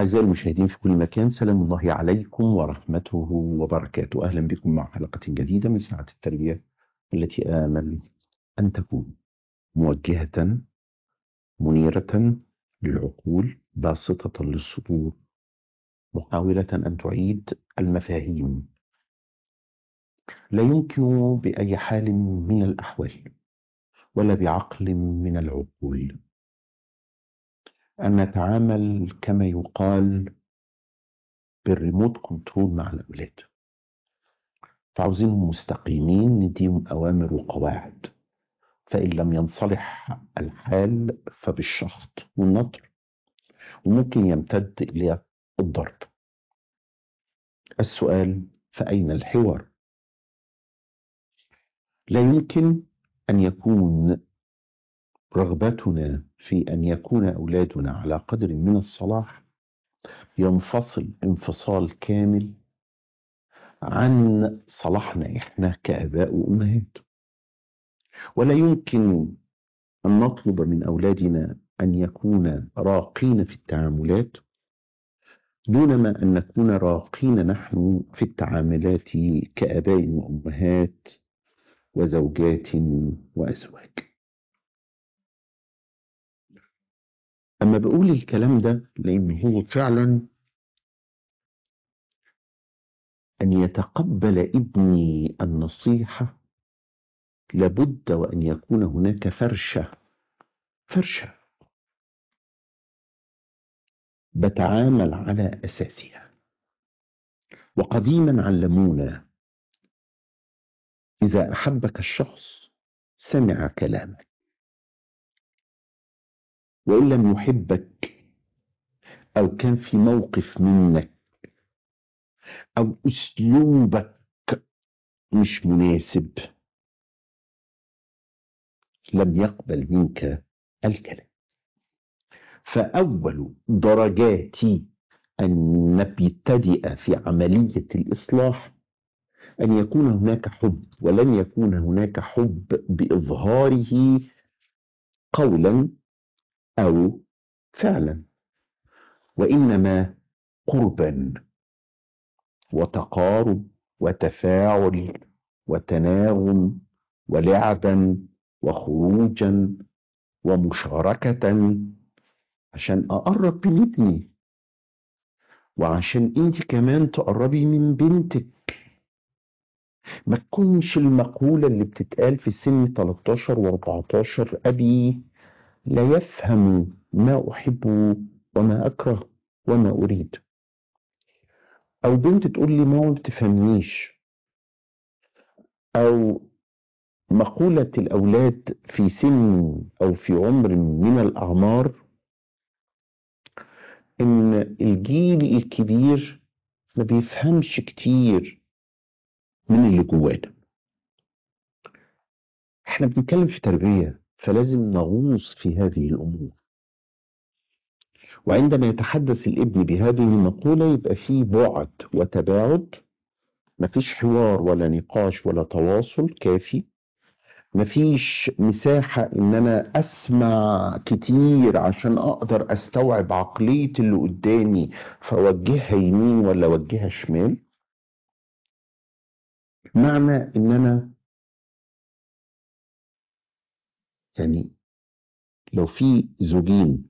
أعزائي المشاهدين في كل مكان سلام الله عليكم ورحمته وبركاته أهلا بكم مع حلقة جديدة من ساعة التربية التي آمل أن تكون موجهة منيرة للعقول باسطة للصدور محاولة أن تعيد المفاهيم لا يمكن بأي حال من الأحوال ولا بعقل من العقول أن نتعامل كما يقال بالريموت كنترول مع الأولاد فعاوزينهم مستقيمين نديهم أوامر وقواعد فإن لم ينصلح الحال فبالشخط والنطر وممكن يمتد إلى الضرب السؤال فأين الحوار لا يمكن أن يكون رغبتنا في أن يكون أولادنا على قدر من الصلاح ينفصل انفصال كامل عن صلاحنا إحنا كآباء وأمهات ولا يمكن أن نطلب من أولادنا أن يكون راقين في التعاملات دونما أن نكون راقين نحن في التعاملات كآباء وأمهات وزوجات وأزواج أما بقول الكلام ده لأن هو فعلا أن يتقبل ابني النصيحة لابد وأن يكون هناك فرشة فرشة بتعامل على أساسها وقديما علمونا إذا أحبك الشخص سمع كلامك وإن لم يحبك أو كان في موقف منك أو أسلوبك مش مناسب لم يقبل منك الكلام فأول درجات أن نبتدئ في عملية الإصلاح أن يكون هناك حب ولن يكون هناك حب بإظهاره قولا أو فعلا وإنما قربا وتقارب وتفاعل وتناغم ولعبا وخروجا ومشاركة عشان أقرب من ابني وعشان انت كمان تقربي من بنتك ما تكونش المقولة اللي بتتقال في سن 13 و14 أبي لا يفهم ما أحب وما أكره وما أريد أو بنت تقول لي ما ما بتفهمنيش أو مقولة الأولاد في سن أو في عمر من الأعمار إن الجيل الكبير ما بيفهمش كتير من اللي جوانا احنا بنتكلم في تربية فلازم نغوص في هذه الأمور وعندما يتحدث الابن بهذه المقولة يبقى فيه بعد وتباعد مفيش حوار ولا نقاش ولا تواصل كافي مفيش مساحة ان انا اسمع كتير عشان اقدر استوعب عقلية اللي قدامي فاوجهها يمين ولا اوجهها شمال معنى ان انا يعني لو في زوجين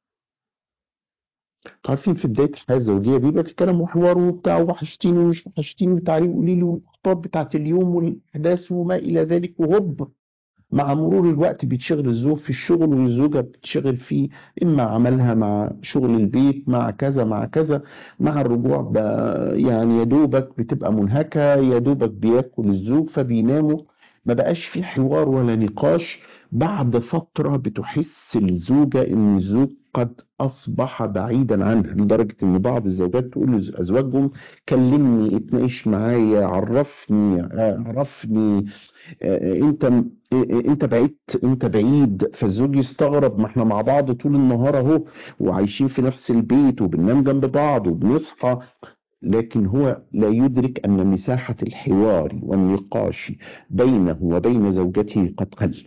عارفين في بداية الحياة الزوجية بيبقى في كلام وحوار وبتاع وحشتيني ومش وحشتيني وتعالي قولي لي الأخبار بتاعت اليوم والأحداث وما إلى ذلك وهوب مع مرور الوقت بيتشغل الزوج في الشغل والزوجة بتشغل فيه إما عملها مع شغل البيت مع كذا مع كذا مع الرجوع بقى يعني يا دوبك بتبقى منهكة يا دوبك بياكل الزوج فبيناموا ما بقاش في حوار ولا نقاش بعد فترة بتحس الزوجة إن الزوج قد أصبح بعيدا عنها لدرجة إن بعض الزوجات تقول لأزواجهم كلمني اتناقش معايا عرفني عرفني انت انت بعيد انت بعيد فالزوج يستغرب ما احنا مع بعض طول النهار اهو وعايشين في نفس البيت وبننام جنب بعض وبنصحى لكن هو لا يدرك ان مساحه الحوار والنقاش بينه وبين زوجته قد قل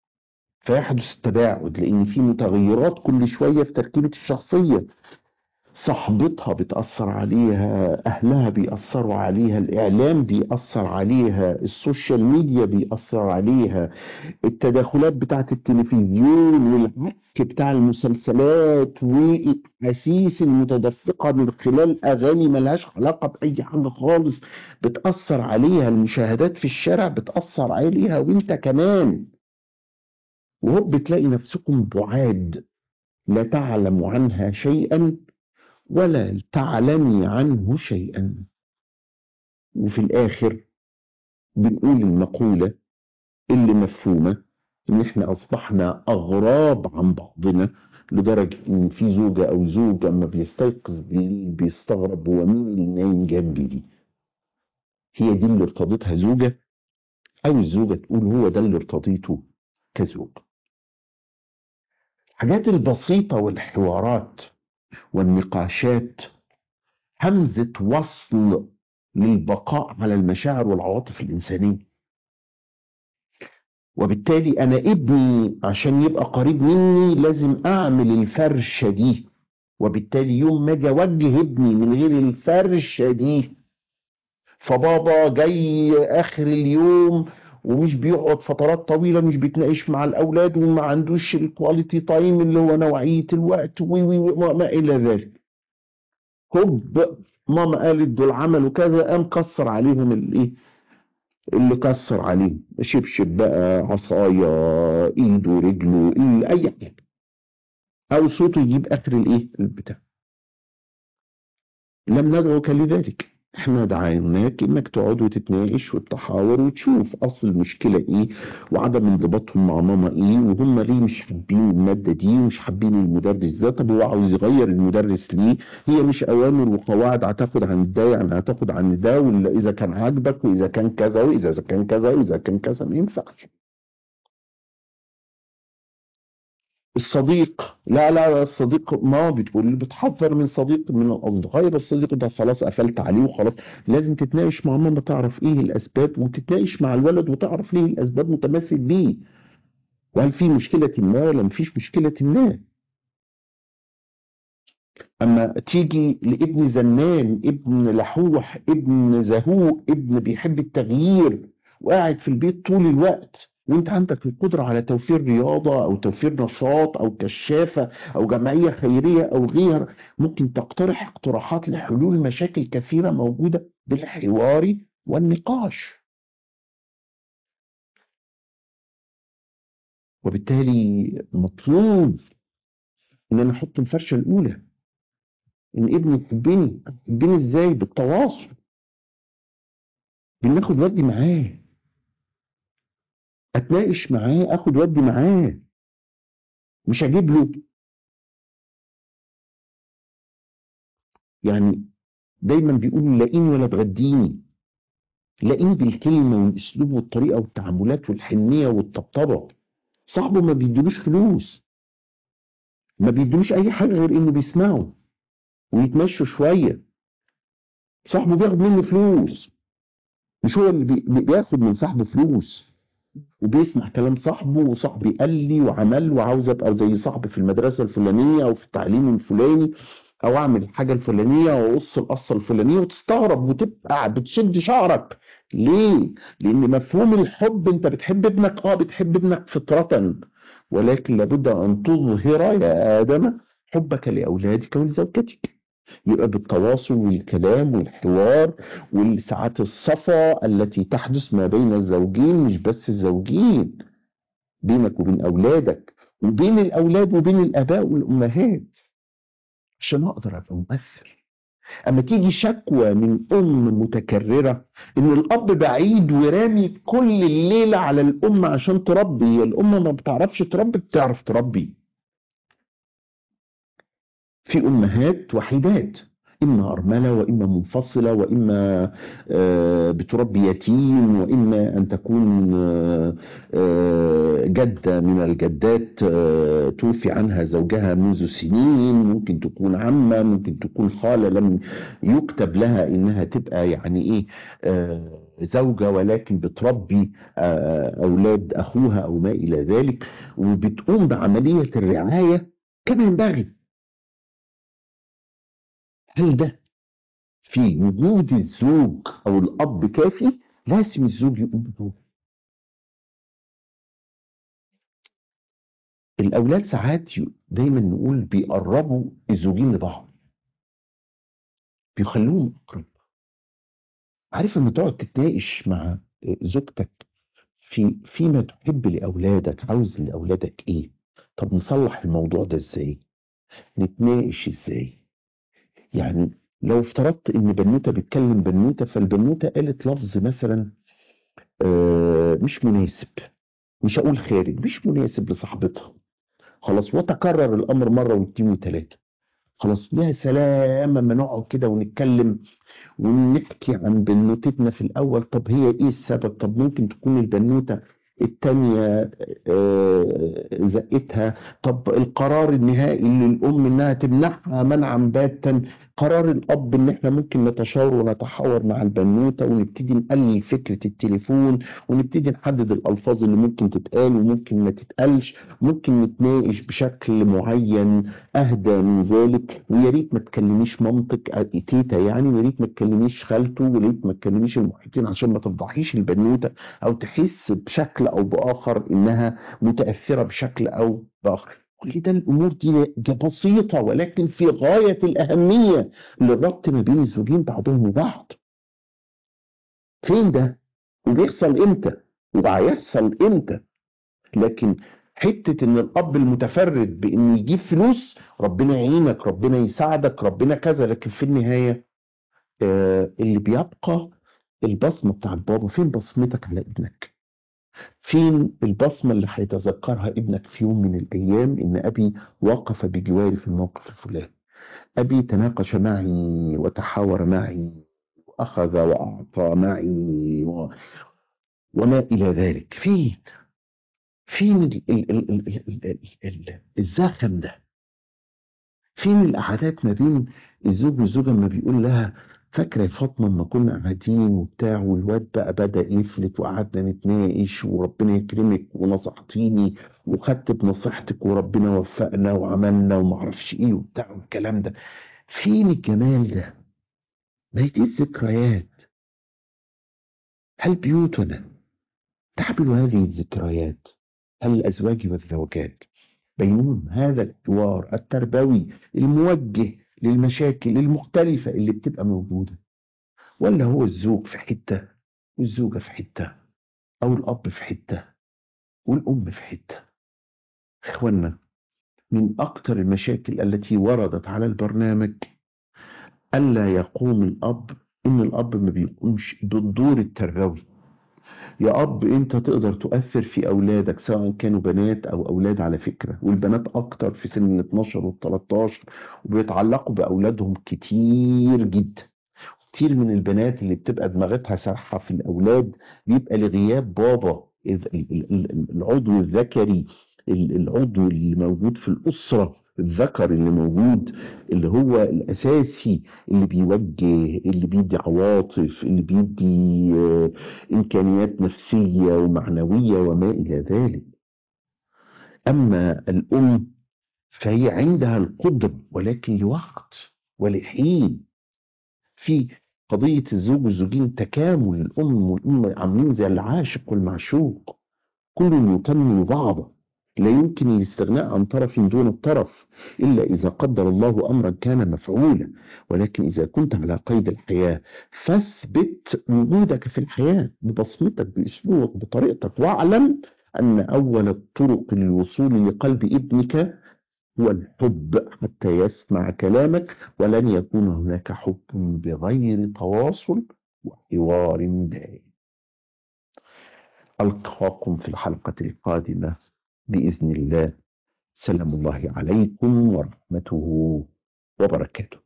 فيحدث التباعد لان في متغيرات كل شويه في تركيبه الشخصيه صاحبتها بتأثر عليها أهلها بيأثروا عليها الإعلام بيأثر عليها السوشيال ميديا بيأثر عليها التداخلات بتاعت التلفزيون والعك بتاع المسلسلات والأحاسيس المتدفقة من خلال أغاني ملهاش علاقة بأي حاجة خالص بتأثر عليها المشاهدات في الشارع بتأثر عليها وانت كمان وهوب بتلاقي نفسكم بعاد لا تعلم عنها شيئا ولا تعلمي عنه شيئا وفي الآخر بنقول المقولة اللي مفهومة إن إحنا أصبحنا أغراب عن بعضنا لدرجة إن في زوجة أو زوج أما بيستيقظ بالليل بيستغرب هو مين اللي نايم جنبي دي هي دي اللي ارتضتها زوجة أو الزوجة تقول هو ده اللي ارتضيته كزوج الحاجات البسيطة والحوارات والنقاشات همزة وصل للبقاء على المشاعر والعواطف الإنسانية وبالتالي أنا ابني عشان يبقى قريب مني لازم أعمل الفرشة دي وبالتالي يوم ما أجي أوجه ابني من غير الفرشة دي فبابا جاي آخر اليوم ومش بيقعد فترات طويله مش بيتناقش مع الاولاد وما عندوش الكواليتي تايم اللي هو نوعيه الوقت وما الى ذلك هوب ماما قالت دول عملوا كذا قام كسر عليهم الايه اللي كسر عليهم شبشب بقى عصايه ايده رجله إيه اي حاجه او صوته يجيب اخر الايه البتاع لم ندعوك لذلك احنا دعيناك انك تقعد وتتناقش وتتحاور وتشوف اصل المشكله ايه وعدم انضباطهم مع ماما ايه وهم ليه مش حابين الماده دي ومش حابين المدرس ده طب هو عاوز يغير المدرس ليه هي مش اوامر وقواعد هتاخد عن ده يعني هتاخد عن ده ولا اذا كان عاجبك واذا كان كذا واذا كان كذا واذا كان كذا ما ينفعش الصديق لا لا الصديق ما بتقول بتحذر من صديق من الاصدقاء يبقى الصديق ده خلاص قفلت عليه وخلاص لازم تتناقش مع ماما تعرف ايه الاسباب وتتناقش مع الولد وتعرف ليه الاسباب متمثل بيه وهل في مشكله ما ولا مفيش مشكله ما اما تيجي لابن زنان ابن لحوح ابن زهوق ابن بيحب التغيير وقاعد في البيت طول الوقت وانت عندك القدرة على توفير رياضة او توفير نشاط او كشافة او جمعية خيرية او غير ممكن تقترح اقتراحات لحلول مشاكل كثيرة موجودة بالحوار والنقاش وبالتالي مطلوب ان انا احط الفرشة الاولى ان ابني يحبني يحبني ازاي بالتواصل بناخد ودي معاه اتناقش معاه اخد ودي معاه مش اجيب له يعني دايما بيقولوا لاقيني ولا تغديني لاقيني بالكلمه والاسلوب والطريقه والتعاملات والحنيه والطبطبه صاحبه ما بيدلوش فلوس ما بيدلوش اي حاجه غير انه بيسمعه ويتمشوا شويه صاحبه بياخد منه فلوس مش هو اللي بي- بياخد من صاحبه فلوس وبيسمع كلام صاحبه وصاحبي قال لي وعمل وعاوز ابقى زي صاحبي في المدرسه الفلانيه او في التعليم الفلاني او اعمل الحاجه الفلانيه واقص القصه الفلانيه وتستغرب وتبقى بتشد شعرك ليه؟ لان مفهوم الحب انت بتحب ابنك اه بتحب ابنك فطره ولكن لابد ان تظهر يا ادم حبك لاولادك ولزوجتك يبقى بالتواصل والكلام والحوار والساعات الصفا التي تحدث ما بين الزوجين مش بس الزوجين بينك وبين أولادك وبين الأولاد وبين الآباء والأمهات عشان أقدر أبقى مؤثر أما تيجي شكوى من أم متكررة إن الأب بعيد ورامي كل الليلة على الأم عشان تربي هي الأم ما بتعرفش تربي بتعرف تربي في أمهات وحيدات إما أرملة وإما منفصلة وإما آه، بتربي يتيم وإما أن تكون آه، آه، جدة من الجدات آه، توفي عنها زوجها منذ سنين ممكن تكون عمة ممكن تكون خالة لم يكتب لها إنها تبقى يعني إيه آه، زوجة ولكن بتربي آه، أولاد أخوها أو ما إلى ذلك وبتقوم بعملية الرعاية كما ينبغي هل ده في وجود الزوج او الاب كافي لازم الزوج يقوم بدوره الاولاد ساعات ي- دايما نقول بيقربوا الزوجين لبعض بيخلوهم اقرب عارف لما تقعد تتناقش مع زوجتك في فيما تحب لاولادك عاوز لاولادك ايه طب نصلح الموضوع ده ازاي نتناقش ازاي يعني لو افترضت ان بنوته بتكلم بنوته فالبنوته قالت لفظ مثلا آه، مش مناسب مش هقول خارج مش مناسب لصاحبتها خلاص وتكرر الامر مره واثنين وثلاثه خلاص يا سلام اما نقعد كده ونتكلم ونحكي عن بنوتتنا في الاول طب هي ايه السبب طب ممكن تكون البنوته التانية آه، زقتها طب القرار النهائي للأم إنها تمنعها منعا باتا قرار الأب إن إحنا ممكن نتشاور ونتحاور مع البنوتة ونبتدي نقلل فكرة التليفون ونبتدي نحدد الألفاظ اللي ممكن تتقال وممكن ما تتقالش ممكن نتناقش بشكل معين أهدى من ذلك ويا ريت ما تكلميش مامتك آه، تيتا يعني ويا ريت ما تكلميش خالته ويا ريت ما تكلميش المحيطين عشان ما تفضحيش البنوتة او تحس بشكل او باخر انها متاثره بشكل او باخر كل ده الامور دي بسيطه ولكن في غايه الاهميه للربط ما بين الزوجين بعضهم وبعض فين ده وبيحصل امتى وهيحصل امتى لكن حته ان الاب المتفرد بانه يجيب فلوس ربنا يعينك ربنا يساعدك ربنا كذا لكن في النهايه آه اللي بيبقى البصمه بتاع البابا فين بصمتك على ابنك فين البصمة اللي هيتذكرها ابنك في يوم من الأيام إن أبي وقف بجواري في الموقف الفلاني أبي تناقش معي وتحاور معي وأخذ وأعطى معي و... وما إلى ذلك فين فين ال... ال... ال... ال... ال... ال... ال... الزخم ده فين القعدات ما بين الزوج والزوجة لما بيقول لها فاكرة يا فاطمة لما كنا قاعدين وبتاع والواد بقى بدأ يفلت وقعدنا نتناقش وربنا يكرمك ونصحتيني وخدت بنصيحتك وربنا وفقنا وعملنا ومعرفش ايه وبتاع والكلام ده فين الجمال ده؟ ما هي دي الذكريات هل بيوتنا تحمل هذه الذكريات؟ هل الأزواج والزوجات بينهم هذا الحوار التربوي الموجه للمشاكل المختلفة اللي بتبقى موجودة ولا هو الزوج في حتة والزوجة في حتة أو الأب في حتة والأم في حتة إخوانا من أكثر المشاكل التي وردت على البرنامج ألا يقوم الأب إن الأب ما بيقومش بالدور التربوي يا أب أنت تقدر تؤثر في أولادك سواء كانوا بنات أو أولاد على فكرة والبنات أكتر في سن ال 12 وال 13 وبيتعلقوا بأولادهم كتير جدا كتير من البنات اللي بتبقى دماغتها سارحة في الأولاد بيبقى لغياب بابا إذ- ال- ال- ال- العضو الذكري ال- العضو اللي موجود في الأسرة الذكر اللي موجود اللي هو الأساسي اللي بيوجه اللي بيدي عواطف اللي بيدي آه، إمكانيات نفسية ومعنوية وما إلى ذلك أما الأم فهي عندها القدرة ولكن لوقت ولحين في قضية الزوج والزوجين تكامل الأم والأم عاملين زي العاشق والمعشوق كل يكمل بعضه لا يمكن الاستغناء عن طرف دون الطرف إلا إذا قدر الله أمرا كان مفعولا ولكن إذا كنت على قيد الحياة فاثبت وجودك في الحياة ببصمتك بأسلوبك بطريقتك واعلم أن أول الطرق للوصول لقلب ابنك هو الحب حتى يسمع كلامك ولن يكون هناك حب بغير تواصل وحوار دائم ألقاكم في الحلقة القادمة بإذن الله سلام الله عليكم ورحمته وبركاته